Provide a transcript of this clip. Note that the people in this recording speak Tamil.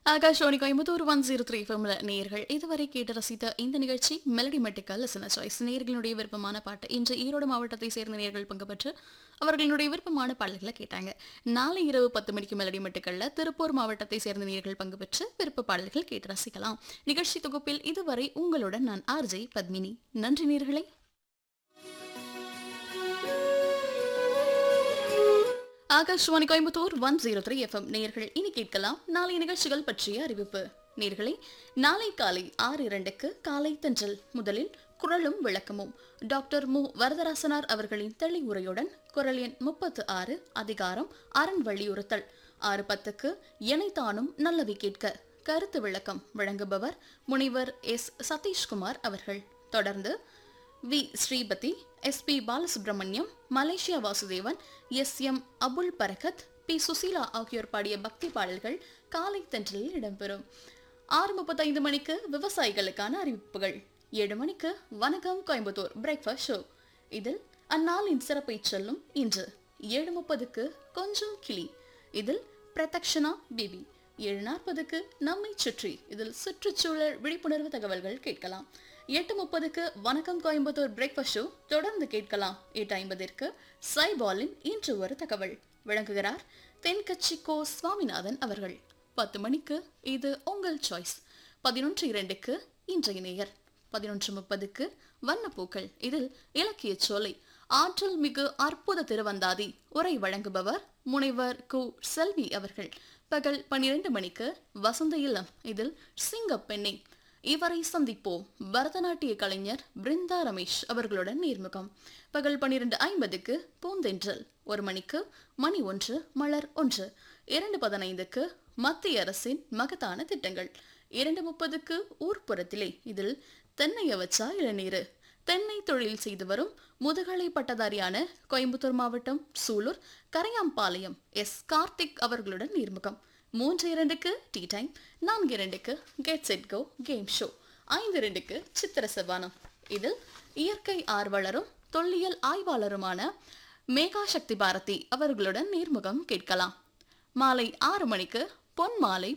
Akashvani Coimbatore one zero three ஃபம்ல நேர்கள் இதுவரை கேட்டு ரசித்த இந்த நிகழ்ச்சி மெலடி மெட்டிக்கல் லிசன சாய்ஸ் நேர்களுடைய விருப்பமான பாட்டு இன்று ஈரோடு மாவட்டத்தை சேர்ந்த நேர்கள் பங்கு பெற்று அவர்களுடைய விருப்பமான பாடல்களை கேட்டாங்க நாளை இரவு பத்து மணிக்கு மெலடி மெட்டுக்கல்ல திருப்பூர் மாவட்டத்தை சேர்ந்த நேர்கள் பங்கு பெற்று விருப்ப பாடல்கள் கேட்டு ரசிக்கலாம் நிகழ்ச்சி தொகுப்பில் இதுவரை உங்களுடன் நான் ஆர்ஜே பத்மினி நன்றி நேர்களே Akashvani Coimbatore one zero three FM நேர்கள் இனி கேட்கலாம் நாளைய நிகழ்ச்சிகள் பற்றிய அறிவிப்பு நேர்களே நாளை காலை ஆறு இரண்டுக்கு காலை தென்றல் முதலில் குரலும் விளக்கமும் டாக்டர் மு வரதராசனார் அவர்களின் தெளிவுரையுடன் குரல் எண் முப்பத்து ஆறு அதிகாரம் அரண் வலியுறுத்தல் ஆறு பத்துக்கு இணைத்தானும் நல்லவை கேட்க கருத்து விளக்கம் வழங்குபவர் முனைவர் எஸ் சதீஷ்குமார் அவர்கள் தொடர்ந்து V Sripathi S P Balasubrahmanyam Malaysia Vasudevan S M Abul Barakat P Susheela ஆகியோர் பாடிய பக்தி பாடல்கள் காலை தென்றலில் இடம்பெறும் ஆறு முப்பத்தைந்து மணிக்கு விவசாயிகளுக்கான அறிவிப்புகள் ஏழு மணிக்கு வணக்கம் கோயம்புத்தூர் பிரேக்ஃபாஸ்ட் ஷோ இதில் அந்நாளின் சிறப்பை சொல்லும் இன்று ஏழு முப்பதுக்கு கொஞ்சம் கிளி இதில் பிரதக்ஷனா பேபி ஏழு நாற்பதுக்கு நம்மை சுற்றி இதில் சுற்றுச்சூழல் விழிப்புணர்வு தகவல்கள் கேட்கலாம் எட்டு முப்பதுக்கு வணக்கம் கோயம்புத்தூர் பிரேக்ஃபாஸ்ட் ஷோ தொடர்ந்து கேட்கலாம் எட்டு ஐம்பதிற்கு சைபாலின் இன்று ஒரு தகவல் வழங்குகிறார் தென்கட்சி கோ சுவாமிநாதன் அவர்கள் பத்து மணிக்கு இது உங்கள் சாய்ஸ் பதினொன்று இரண்டுக்கு இன்றைய நேயர் பதினொன்று முப்பதுக்கு வண்ணப்பூக்கள் இதில் இலக்கிய சோலை ஆற்றல் மிகு அற்புத திருவந்தாதி உரை வழங்குபவர் முனைவர் கு செல்வி அவர்கள் பகல் பனிரெண்டு மணிக்கு வசந்த இல்லம் இதில் சிங்கப்பெண்ணை இவரை சந்திப்போம் பரதநாட்டிய கலைஞர் பிருந்தா ரமேஷ் அவர்களுடன் நேர்முகம் பகல் பன்னிரண்டு ஐம்பதுக்கு பூந்தென்றல் ஒரு மணிக்கு மணி ஒன்று மலர் ஒன்று இரண்டு பதினைந்துக்கு மத்திய அரசின் மகத்தான திட்டங்கள் இரண்டு முப்பதுக்கு ஊர்ப்புறத்திலே இதில் தென்னைய வச்சா இளநீரு தென்னை தொழில் செய்து வரும் முதுகலை பட்டதாரியான கோயம்புத்தூர் மாவட்டம் சூலூர் கரையாம்பாளையம் எஸ் கார்த்திக் அவர்களுடன் நேர்முகம் மூன்று இரண்டுக்கு டீ டைம் நான்கு இரண்டுக்கு get set go game show ஐந்து இரண்டுக்கு சித்திர செவ்வானம் இதில் இயற்கை ஆர்வலரும் தொல்லியல் ஆய்வாளருமான மேகா சக்தி பாரதி அவர்களுடன் நேர்முகம் கேட்கலாம் மாலை ஆறு மணிக்கு பொன் மாலை